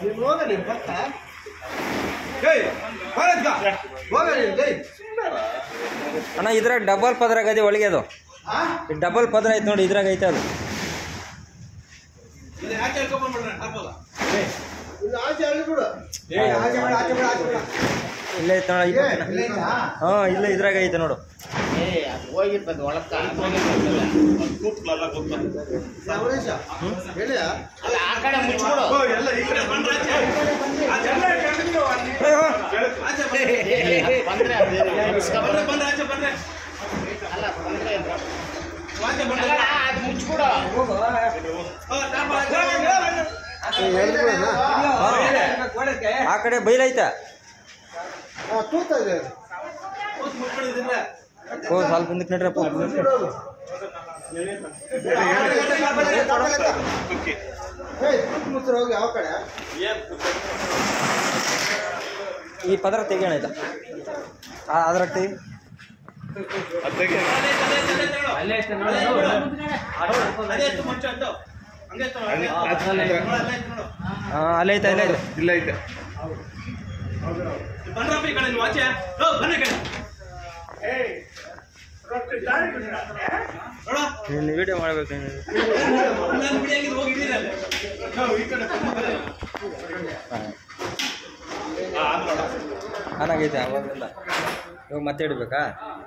ನೀನು ಹೋಗ ನೀನು ಪಕ್ಕ ಏಯ್ ಬಾರದ್ಕ ಹೋಗ ನೀನು ಲೇ ಅಣ್ಣ ಇದ್ರಾಗ ಡಬಲ್ ಪದ್ರ ಆಗದೆ ಒಳಗೆ ಅದು ಹಾ ಡಬಲ್ ಪದ್ರ ಐತೆ ನೋಡಿ ಇದ್ರಾಗ ಐತೆ ಅದು ಇದು ಆಚೆ ಹೇಳ್ಕೊಂಡ್ಬಿಡ್ರಿ ಹಾಕೋಲ್ಲ ಇದು ಆಚೆ ಎಳ್ಬಿಡು ಏ ಆಚೆ ಬಿಡು ಆಚೆ ಬಿಡು ಆಚೆ ಬಿಡು ಇಲ್ಲೇ ಐತೆ ನೋಡಿ ಏ ಇಲ್ಲೇ ಐತಾ? ಹಾಂ ಇಲ್ಲೇ ಇದ್ರಾಗ ಐತೆ ನೋಡು ಸವರೇಶ ಹೇಳಿಯಾ ಓ, ಎಲ್ಲ ಈ ಕಡೆ ಬಂದ್ರೆ ಆಚೆ. ಆಚೆ ಆಚೆ ಬಂದ್ರೆ. ಬಂದ್ರೆ ಬಂದ್ರೆ ಆಚೆ ಬಂದ್ರೆ ಆಚೆ ಬಂದ್ರೆ ಓ, ಟಾಪ ಆಚೆ. ಎಳ್ಬಿಡೋಣ ಆ ಕಡೆ ಬೈಲೈತೆ ತೂತ ಇದೆ ಕೂತ್ ಮುಟ್ಬಿಡೋದಿಲ್ಲ. ಓ ಸ್ವಲ್ಪ ಹಿಂದಕ್ಕೆ ನಡ್ರಪ್ಪ ಬಿಡೋದು ಓಕೆ. ಏಯ್ ತೂತ್ ಮುಚ್ಚಿರ ಹೋಗಿ ಯಾವ ಕಡೆ ಈ ಪದ್ರ ತೆಗಿಯೋಣ ಆಯ್ತಾ ಅದ್ರಾಗ ತೆಗಿ ಅದ್ರಾಗೆ. ಅಲ್ಲೇ ಐತೆ ನೋಡು. ಅದೇ ಎತ್ತು ಮುಂಚೆ ಎತ್ತು. ಹಂಗೆ ಎತ್ತು, ಹಂಗೆ ಎತ್ತು. ಅದ್- ಅದ್ರಲ್ಲೇ. ನೋಡು, ಅಲ್ಲೇ ಐತೆ ನೋಡು. ಹಾಂ ಅಲ್ಲೇ ಐತೆ ಅಲ್ಲೇ ಐತೆ ಇಲ್ಲ ಐತೆ ಬನ್ರಪ್ಪ ಈ ಕಡೆ ನೀವು ಆಚೆ ಓ, ಬನ್ನಿ ಈ ಕಡೆ ನೋಡ ನೀನು ವಿಡಿಯೋ ಮಾಡ್ಬೇಕು ನೀನು ನಾನು ಬಿಡಿಯಾಗಿದ್ದು ಹೋಗಿ ಇದ್ದೀರ ಅಲ್ಲಿ. ನಾವು ಈ ಕಡೆ ಹಾ, ಅದು ನೋಡು. ಚೆನ್ನಾಗೈತೆ ಅವಾಗಿಂದ ಇವಾಗ ಮತ್ತೆ ಇಡ್ಬೇಕಾ